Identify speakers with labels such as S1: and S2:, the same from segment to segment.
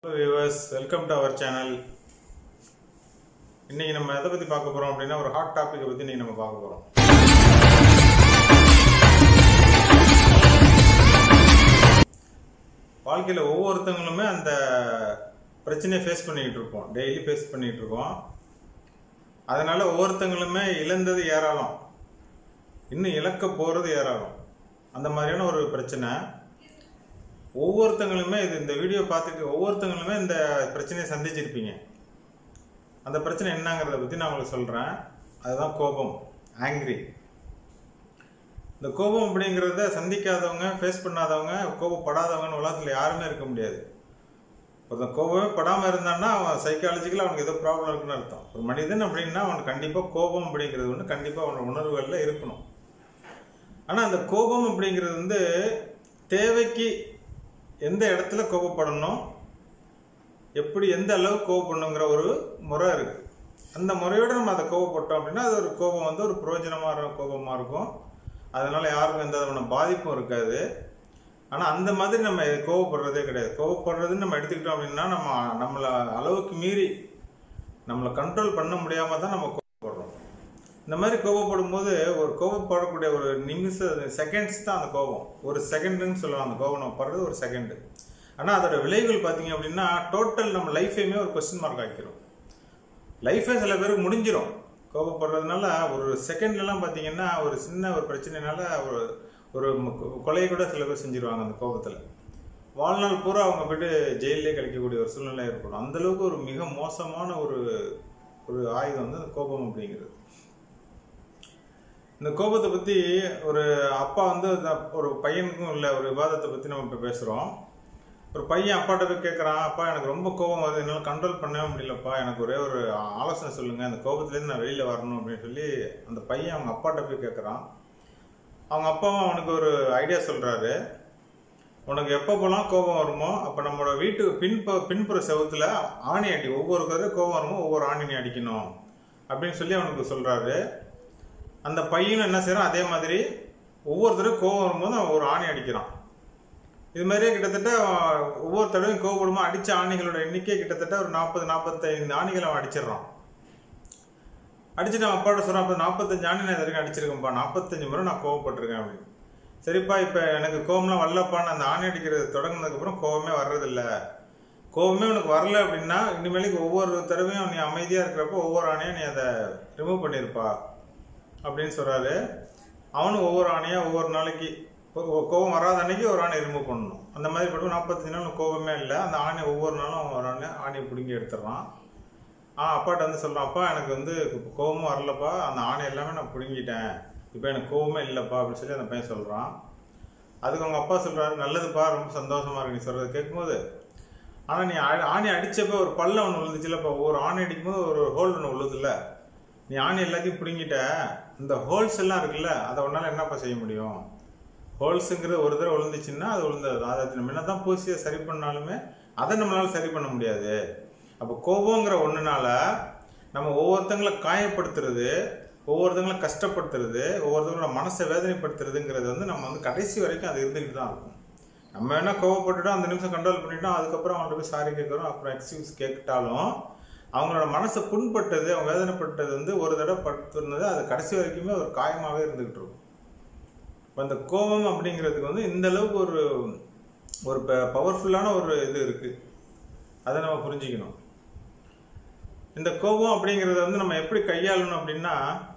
S1: hello viewers welcome to our channel இன்னைக்கு நம்ம எதை பற்றி பார்க்க போகிறோம் அப்படின்னா ஒரு ஹாட் டாப்பிக்கை பற்றி இன்னைக்கு நம்ம பார்க்க போகிறோம் வாழ்க்கையில் ஒவ்வொருத்தங்களுமே அந்த பிரச்சனையை ஃபேஸ் பண்ணிக்கிட்டு இருப்போம் டெய்லி ஃபேஸ் பண்ணிக்கிட்டு இருக்கோம் அதனால ஒவ்வொருத்தங்களுமே இழந்தது ஏராளம் இன்னும் இழக்க போகிறது ஏராளம் அந்த மாதிரியான ஒரு பிரச்சனை ஒவ்வொருத்தங்களுமே இது இந்த வீடியோ பார்த்துட்டு ஒவ்வொருத்தங்களுமே இந்த பிரச்சனையை சந்திச்சிருப்பீங்க அந்த பிரச்சனை என்னங்கிறத பற்றி நான் உங்களுக்கு சொல்கிறேன் அதுதான் கோபம் ஆங்கிரி இந்த கோபம் அப்படிங்கிறத சந்திக்காதவங்க ஃபேஸ் பண்ணாதவங்க கோபப்படாதவங்கன்னு உலகத்தில் யாருமே இருக்க முடியாது ஒருத்தன் கோபமே படாமல் இருந்தான்னா அவன் சைக்காலஜிக்கலாக அவனுக்கு ஏதோ ப்ராப்ளம் இருக்குன்னு அர்த்தம் ஒரு மனிதன் அப்படின்னா அவனுக்கு கண்டிப்பாக கோபம் அப்படிங்கிறது வந்து கண்டிப்பாக அவனோட உணர்வுகளில் இருக்கணும் ஆனால் அந்த கோபம் அப்படிங்கிறது வந்து தேவைக்கு எந்த இடத்துல கோபப்படணும் எப்படி எந்த அளவு கோபப்படணுங்கிற ஒரு முறை இருக்கு அந்த முறையோட நம்ம அதை கோபப்பட்டோம் அப்படின்னா அது ஒரு கோபம் வந்து ஒரு பிரயோஜனமாக கோபமாக இருக்கும் அதனால யாருக்கும் எந்த விதமான பாதிப்பும் இருக்காது ஆனால் அந்த மாதிரி நம்ம கோவப்படுறதே கிடையாது கோவப்படுறதுன்னு நம்ம எடுத்துக்கிட்டோம் அப்படின்னா நம்ம நம்மளை அளவுக்கு மீறி நம்மளை கண்ட்ரோல் பண்ண முடியாம தான் நம்ம கோவப்படுறோம் இந்த மாதிரி கோவப்படும் போது ஒரு கோவப்படக்கூடிய ஒரு நிமிஷ செகண்ட்ஸ் தான் அந்த கோபம் ஒரு செகண்டுன்னு சொல்லுவாங்க அந்த கோபம் நம்ம படுறது ஒரு செகண்டு ஆனால் அதோட விளைவுகள் பார்த்தீங்க அப்படின்னா டோட்டல் நம்ம லைஃபையுமே ஒரு கொஸ்டின் மார்க் ஆக்கிரும் லைஃபே சில பேருக்கு முடிஞ்சிடும் கோபப்படுறதுனால ஒரு செகண்ட்லலாம் பார்த்தீங்கன்னா ஒரு சின்ன ஒரு பிரச்சனைனால ஒரு ஒரு கொலையை கூட சில பேர் செஞ்சிருவாங்க அந்த கோபத்தில் வாழ்நாள் பூரா அவங்க போயிட்டு ஜெயிலே கழிக்கக்கூடிய ஒரு சூழ்நிலை ஏற்படும் அந்த அளவுக்கு ஒரு மிக மோசமான ஒரு ஒரு ஆயுதம் வந்து அந்த கோபம் அப்படிங்கிறது இந்த கோபத்தை பற்றி ஒரு அப்பா வந்து ஒரு பையனுக்கும் உள்ள ஒரு விவாதத்தை பற்றி நம்ம இப்போ பேசுகிறோம் ஒரு பையன் அப்பாட்ட போய் கேட்குறான் அப்பா எனக்கு ரொம்ப கோபம் வருது என்னால் கண்ட்ரோல் பண்ணவே முடியலப்பா எனக்கு ஒரே ஒரு ஆலோசனை சொல்லுங்கள் அந்த கோபத்துலேருந்து நான் வெளியில் வரணும் அப்படின்னு சொல்லி அந்த பையன் அவங்க அப்பாட்ட போய் கேட்குறான் அவங்க அப்பாவும் அவனுக்கு ஒரு ஐடியா சொல்கிறாரு உனக்கு எப்போ போலாம் கோபம் வருமோ அப்போ நம்மளோட வீட்டு பின்ப பின்புற செவத்தில் ஆணி அடி ஒவ்வொரு கதை கோபம் வருமோ ஒவ்வொரு ஆணினி அடிக்கணும் அப்படின்னு சொல்லி அவனுக்கு சொல்கிறாரு அந்த பையனும் என்ன செய்கிறான் அதே மாதிரி ஒவ்வொருத்தரும் கோபம் வரும்போது அவன் ஒரு ஆணி அடிக்கிறான் இது மாதிரியே கிட்டத்தட்ட ஒவ்வொரு தடவையும் கோபப்படுமோ அடித்த ஆணிகளோட எண்ணிக்கை கிட்டத்தட்ட ஒரு நாற்பது நாற்பத்தைந்து ஆணிகள் அவன் அடிச்சிடறான் அடிச்சுட்டு அவன் அப்பாட்ட சொல்கிறான் அப்போ நாற்பத்தஞ்சு ஆணி நான் இது வரைக்கும் அடிச்சிருக்கேன்ப்பா நாற்பத்தஞ்சு முறை நான் கோவப்பட்டிருக்கேன் அப்படின்னு சரிப்பா இப்போ எனக்கு கோவம்லாம் வரலப்பான்னு அந்த ஆணி அடிக்கிறது தொடங்கினதுக்கப்புறம் கோவமே வர்றதில்ல கோவமே உனக்கு வரல அப்படின்னா இனிமேலுக்கு ஒவ்வொரு தடவையும் நீ அமைதியாக இருக்கிறப்போ ஒவ்வொரு ஆணையும் நீ அதை ரிமூவ் பண்ணியிருப்பா அப்படின்னு சொல்கிறாரு அவனும் ஒவ்வொரு ஆணையாக ஒவ்வொரு நாளைக்கு கோவம் வராத அன்னைக்கு ஒரு ஆணை ரிமூவ் பண்ணணும் அந்த மாதிரி பட்டும் நாற்பத்தஞ்சு நாள் கோவமே இல்லை அந்த ஆணை ஒவ்வொரு நாளும் ஒரு ஆணை ஆணையை பிடுங்கி எடுத்துடுறான் ஆ அப்பாட்ட வந்து சொல்கிறான் அப்பா எனக்கு வந்து கோவமும் வரலப்பா அந்த ஆணை எல்லாமே நான் பிடுங்கிட்டேன் இப்போ எனக்கு கோவமே இல்லைப்பா அப்படின்னு சொல்லி அந்த பையன் சொல்கிறான் அதுக்கு அவங்க அப்பா சொல்கிறாரு நல்லதுப்பா ரொம்ப சந்தோஷமா இருக்கு நீ சொல்கிறது கேட்கும்போது ஆனால் நீ ஆணி அடித்தப்போ ஒரு பல்ல ஒன்று விழுந்துச்சுல்லப்பா ஒவ்வொரு ஆணை அடிக்கும்போது ஒரு ஹோல் ஒன்று விழுதுல்ல நீ ஆணி எல்லாத்தையும் பிடுங்கிட்ட இந்த ஹோல்ஸ் எல்லாம் இருக்குல்ல அதை உன்னால் என்னப்பா செய்ய முடியும் ஹோல்ஸுங்கிறது ஒரு தடவை விழுந்துச்சுன்னா அது விழுந்தது அதை நம்ம என்ன தான் பூசியை சரி பண்ணாலுமே அதை நம்மளால சரி பண்ண முடியாது அப்போ கோபங்கிற ஒன்றுனால நம்ம ஒவ்வொருத்தங்களை காயப்படுத்துறது ஒவ்வொருத்தங்களை கஷ்டப்படுத்துறது ஒவ்வொருத்தங்களோட மனசை வேதனைப்படுத்துறதுங்கிறது வந்து நம்ம வந்து கடைசி வரைக்கும் அது இருந்துக்கிட்டு தான் இருக்கும் நம்ம வேணா கோவப்பட்டுட்டோம் அந்த நிமிஷம் கண்ட்ரோல் பண்ணிட்டோம் அதுக்கப்புறம் அவங்கள்ட்ட போய் சாரி கேட்குறோம் அப்புறம் எக்ஸ்கியூஸ் கேட்டாலும் அவங்களோட மனசை புண்பட்டது அவங்க வேதனைப்பட்டது வந்து ஒரு தடவை படுத்துனது அது கடைசி வரைக்குமே ஒரு காயமாகவே இருந்துகிட்டு இருக்கும் இப்போ அந்த கோபம் அப்படிங்கிறதுக்கு வந்து இந்த அளவுக்கு ஒரு ஒரு பவர்ஃபுல்லான ஒரு இது இருக்குது அதை நம்ம புரிஞ்சுக்கணும் இந்த கோபம் அப்படிங்கிறத வந்து நம்ம எப்படி கையாளணும் அப்படின்னா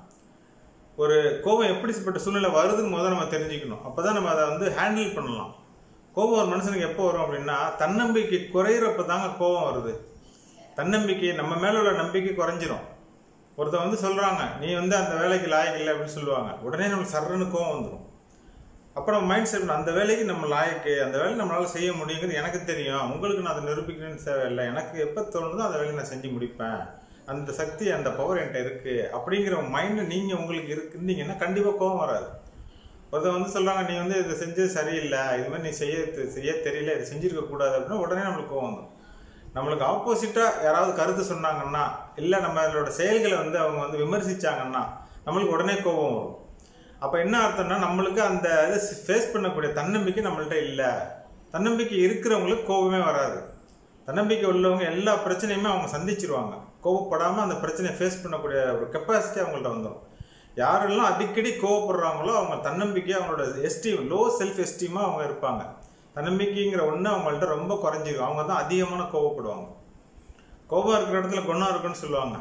S1: ஒரு கோபம் எப்படிப்பட்ட சூழ்நிலை வருதுன்னு முதல்ல நம்ம தெரிஞ்சுக்கணும் அப்போ தான் நம்ம அதை வந்து ஹேண்டில் பண்ணலாம் கோபம் ஒரு மனுஷனுக்கு எப்போ வரும் அப்படின்னா தன்னம்பிக்கை குறையிறப்ப தாங்க கோபம் வருது தன்னம்பிக்கை நம்ம மேலே உள்ள நம்பிக்கை குறைஞ்சிரும் ஒருத்தர் வந்து சொல்கிறாங்க நீ வந்து அந்த வேலைக்கு லாயக்கு இல்லை அப்படின்னு சொல்லுவாங்க உடனே நம்மளுக்கு சர்றன்னு கோவம் வந்துடும் அப்போ நம்ம மைண்ட் செட் அந்த வேலைக்கு நம்ம லாயக்கு அந்த வேலை நம்மளால செய்ய முடியுங்கிறது எனக்கு தெரியும் உங்களுக்கு நான் அதை நிரூபிக்கணும்னு தேவையில்லை எனக்கு எப்போ தோணுதோ அந்த வேலையை நான் செஞ்சு முடிப்பேன் அந்த சக்தி அந்த பவர் என்கிட்ட இருக்கு அப்படிங்கிற மைண்டு நீங்கள் உங்களுக்கு இருந்தீங்கன்னா கண்டிப்பாக கோவம் வராது ஒருத்தர் வந்து சொல்கிறாங்க நீ வந்து இதை செஞ்சது சரியில்லை இது மாதிரி நீ செய்ய செய்ய தெரியல இதை செஞ்சிருக்க கூடாது அப்படின்னா உடனே நம்மளுக்கு கோவம் வந்துடும் நம்மளுக்கு ஆப்போசிட்டாக யாராவது கருத்து சொன்னாங்கன்னா இல்லை நம்மளோட செயல்களை வந்து அவங்க வந்து விமர்சிச்சாங்கன்னா நம்மளுக்கு உடனே கோபம் வரும் அப்போ என்ன அர்த்தம்னா நம்மளுக்கு அந்த இதை ஃபேஸ் பண்ணக்கூடிய தன்னம்பிக்கை நம்மள்ட்ட இல்லை தன்னம்பிக்கை இருக்கிறவங்களுக்கு கோபமே வராது தன்னம்பிக்கை உள்ளவங்க எல்லா பிரச்சனையுமே அவங்க சந்திச்சிருவாங்க கோவப்படாமல் அந்த பிரச்சனையை ஃபேஸ் பண்ணக்கூடிய ஒரு கெப்பாசிட்டி அவங்கள்ட்ட வந்துடும் யாரெல்லாம் அடிக்கடி கோவப்படுறாங்களோ அவங்க தன்னம்பிக்கை அவங்களோட எஸ்டீம் லோ செல்ஃப் எஸ்டீமாக அவங்க இருப்பாங்க தன்னம்பிக்கைங்கிற ஒன்று அவங்கள்ட்ட ரொம்ப குறைஞ்சிரும் அவங்க தான் அதிகமான கோவப்படுவாங்க கோபம் இருக்கிற இடத்துல குணம் இருக்குன்னு சொல்லுவாங்க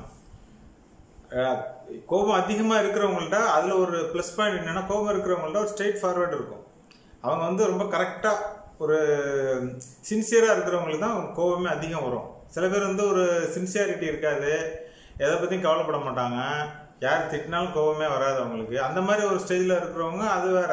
S1: அஹ் கோபம் அதிகமாக இருக்கிறவங்கள்ட்ட அதில் ஒரு ப்ளஸ் பாயிண்ட் என்னென்னா கோபம் இருக்கிறவங்கள்ட்ட ஒரு ஸ்ட்ரெயிட் ஃபார்வர்டு இருக்கும் அவங்க வந்து ரொம்ப கரெக்டாக ஒரு சின்சியராக இருக்கிறவங்களுக்கு தான் கோபமே அதிகம் வரும் சில பேர் வந்து ஒரு சின்சியாரிட்டி இருக்காது எதை பற்றியும் கவலைப்பட மாட்டாங்க யார் திட்டினாலும் கோபமே வராது அவங்களுக்கு அந்த மாதிரி ஒரு ஸ்டேஜில் இருக்கிறவங்க அது வேற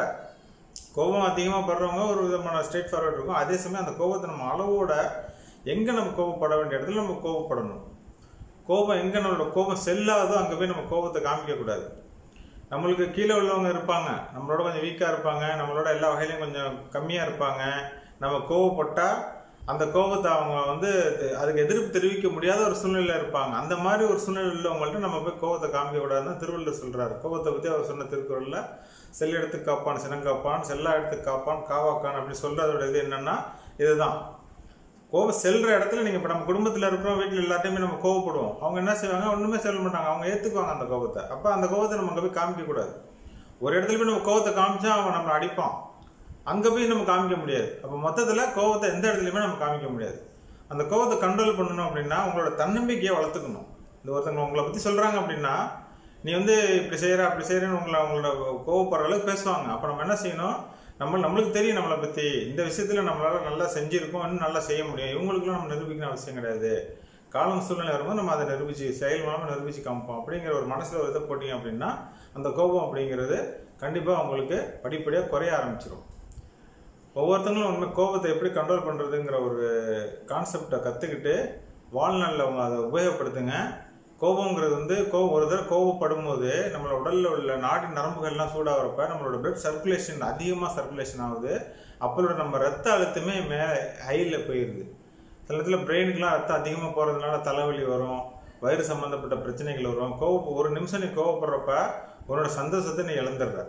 S1: கோபம் அதிகமாக படுறவங்க ஒரு விதமான ஸ்ட்ரெயிட் ஃபார்வர்ட் இருக்கும் அதே சமயம் அந்த கோபத்தை நம்ம அளவோட எங்கே நம்ம கோபப்பட வேண்டிய இடத்துல நம்ம கோபப்படணும் கோபம் எங்கே நம்மளோட கோபம் செல்லாதோ அங்கே போய் நம்ம கோபத்தை காமிக்கக்கூடாது நம்மளுக்கு கீழே உள்ளவங்க இருப்பாங்க நம்மளோட கொஞ்சம் வீக்காக இருப்பாங்க நம்மளோட எல்லா வகையிலையும் கொஞ்சம் கம்மியாக இருப்பாங்க நம்ம கோவப்பட்டால் அந்த கோபத்தை அவங்க வந்து அது- அதுக்கு எதிர்ப்பு தெரிவிக்க முடியாத ஒரு சூழ்நிலையில் இருப்பாங்க அந்த மாதிரி ஒரு சூழ்நிலை உள்ளவங்கள்ட்ட நம்ம போய் கோபத்தை காமிக்க கூடாதுன்னு திருவள்ளுவர் சொல்றாரு கோபத்தை பற்றி அவர் சொன்ன திருக்குறளில் செல் எடுத்து காப்பான் சினங்காப்பான் செல்லா எடுத்து காப்பான் காவாக்கான் அப்படி சொல்றதோட இது என்னன்னா இதுதான் கோபம் செல்ற இடத்துல நீங்க இப்ப நம்ம குடும்பத்துல இருக்கிறோம் வீட்டுல எல்லாத்தையுமே நம்ம கோவப்படுவோம் அவங்க என்ன செய்வாங்க ஒண்ணுமே சொல்ல மாட்டாங்க அவங்க ஏத்துக்குவாங்க அந்த கோபத்தை அப்ப அந்த கோபத்தை நம்ம அங்க போய் காமிக்க கூடாது ஒரு இடத்துல போய் நம்ம கோபத்தை காமிச்சா அவன் நம்மளை அடிப்பான் அங்க போய் நம்ம காமிக்க முடியாது அப்ப மொத்தத்துல கோபத்தை எந்த இடத்துலயுமே நம்ம காமிக்க முடியாது அந்த கோபத்தை கண்ட்ரோல் பண்ணணும் அப்படின்னா உங்களோட தன்னம்பிக்கையை வளர்த்துக்கணும் இந்த ஒருத்தவங்க உங்களை பத்தி சொல்றாங்க அப்படின்னா நீ வந்து இப்படி செய்யற அப்படி செய்யறன்னு உங்களை அவங்களோட கோவப்படுற அளவுக்கு பேசுவாங்க அப்ப நம்ம என்ன செய்யணும் நம்ம நம்மளுக்கு தெரியும் நம்மளை பத்தி இந்த விஷயத்துல நம்மளால நல்லா செஞ்சிருக்கோம் இன்னும் நல்லா செய்ய முடியும் இவங்களுக்குலாம் நம்ம நிரூபிக்கணும் அவசியம் கிடையாது காலம் சூழ்நிலை வரும்போது நம்ம அதை நிரூபிச்சு செயல் மூலமா நிரூபிச்சு காமிப்போம் அப்படிங்கிற ஒரு மனசுல ஒரு இதை போட்டீங்க அப்படின்னா அந்த கோபம் அப்படிங்கிறது கண்டிப்பா உங்களுக்கு படிப்படியாக குறைய ஆரம்பிச்சிடும் ஒவ்வொருத்தங்களும் உண்மை கோபத்தை எப்படி கண்ட்ரோல் பண்ணுறதுங்கிற ஒரு கான்செப்டை கற்றுக்கிட்டு வாழ்நாளில் அவங்க அதை உபயோகப்படுத்துங்க கோபங்கிறது வந்து கோபம் ஒரு தடவை கோபப்படும் போது நம்மளோட உடலில் உள்ள நாடி நரம்புகள்லாம் சூடாகிறப்ப நம்மளோட பிளட் சர்க்குலேஷன் அதிகமாக சர்க்குலேஷன் ஆகுது அப்போட நம்ம ரத்த அழுத்தமே மேலே ஹையில் போயிடுது சில இடத்துல பிரெயினுக்குலாம் ரத்தம் அதிகமாக போகிறதுனால தலைவலி வரும் வயிறு சம்மந்தப்பட்ட பிரச்சனைகள் வரும் கோவ ஒரு நிமிஷம் நீ கோவப்படுறப்ப உன்னோட சந்தோஷத்தை நீ இழந்துடுற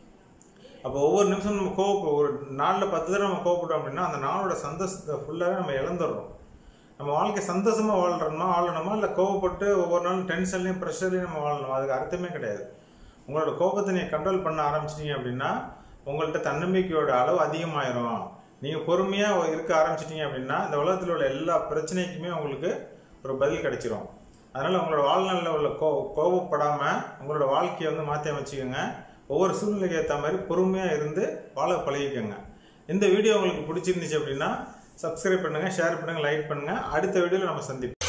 S1: அப்போ ஒவ்வொரு நிமிஷம் நம்ம கோவப்ப ஒரு நாளில் பத்து தடவை நம்ம கோவப்பட்டோம் அப்படின்னா அந்த நாளோட சந்தோஷத்தை ஃபுல்லாகவே நம்ம இழந்துடுறோம் நம்ம வாழ்க்கை சந்தோஷமாக வாழ்றோமா வாழணுமா இல்லை கோவப்பட்டு ஒவ்வொரு நாளும் டென்ஷன்லையும் ப்ரெஷர்லையும் நம்ம வாழணுமா அதுக்கு அர்த்தமே கிடையாது உங்களோட கோபத்தை நீங்கள் கண்ட்ரோல் பண்ண ஆரம்பிச்சிட்டீங்க அப்படின்னா உங்கள்கிட்ட தன்னம்பிக்கையோட அளவு அதிகமாயிரும் நீங்கள் பொறுமையாக இருக்க ஆரம்பிச்சிட்டீங்க அப்படின்னா இந்த உலகத்தில் உள்ள எல்லா பிரச்சனைக்குமே உங்களுக்கு ஒரு பதில் கிடைச்சிரும் அதனால் உங்களோட வாழ்நாளில் உள்ள கோ கோபப்படாமல் உங்களோட வாழ்க்கையை வந்து மாற்றி அமைச்சிக்கோங்க ஒவ்வொரு சூழ்நிலைக்கு ஏற்ற மாதிரி பொறுமையாக இருந்து வாழ பழகிக்கோங்க இந்த வீடியோ உங்களுக்கு பிடிச்சிருந்துச்சு அப்படின்னா சப்ஸ்கிரைப் பண்ணுங்கள் ஷேர் பண்ணுங்கள் லைக் பண்ணுங்கள் அடுத்த வீடியோவில் நம்ம சந்திப்போம்